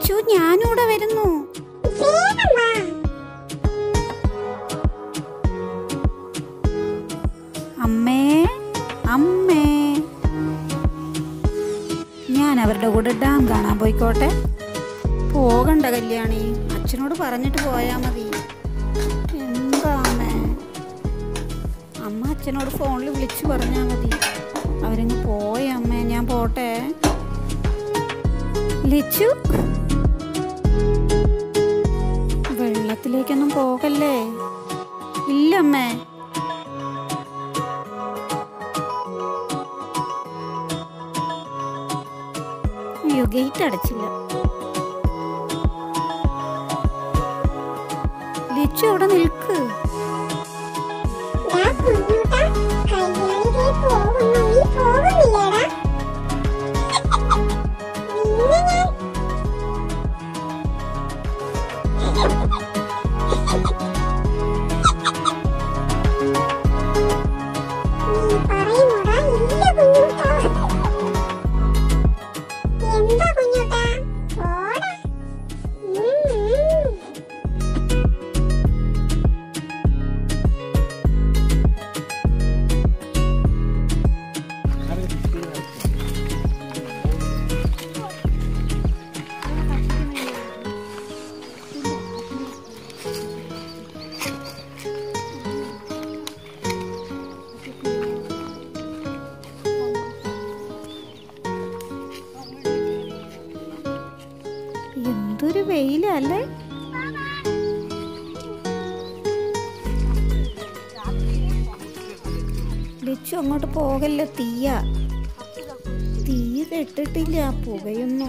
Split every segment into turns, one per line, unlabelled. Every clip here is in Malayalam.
ലിച്ചു ഞാനിവിടെ വരുന്നു
വേഗം വാ
അമ്മേ അമ്മേ ഞാൻ അവരുടെ കൂടെ ഡാം കാണാൻ പോയിക്കോട്ടെ പോകണ്ട കല്യാണി അച്ഛനോട് പറഞ്ഞിട്ട് പോയാ മതി എന്താ അമ്മേ അമ്മ അച്ഛനോട് ഫോണിൽ വിളിച്ചു പറഞ്ഞാ മതി അവരിങ്ങ് പോയ അമ്മേ ഞാൻ പോട്ടെ ലിച്ചു വെള്ളത്തിലേക്കൊന്നും പോകല്ലേ ഇല്ലമ്മേ അയ്യോ ഗേറ്റ് അടച്ചില്ല ലിച്ചു അവിടെ നിൽക്ക്
ദാ കുഞ്ഞുട്ടാ, കല്യാണി ദേ പോകുന്നു. നീ പോകുന്നില്ലേടാ? നിന്നെ ഞാൻ നീ പറയുന്നോടാ? ഇല്ല കുഞ്ഞുട്ടാ. എന്താ കുഞ്ഞുട്ടാ? പോടാ. ഉം, ഉം.
എന്തൊരു വെയിലല്ലേ ലിച്ചു അങ്ങോട്ട് പോകല്ല തീയ തീ കെട്ടിട്ടില്ല പുകയൊന്നു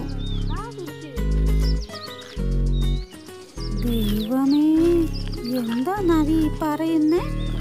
ദൈവമേ എന്താ നവി ഈ പറയുന്നേ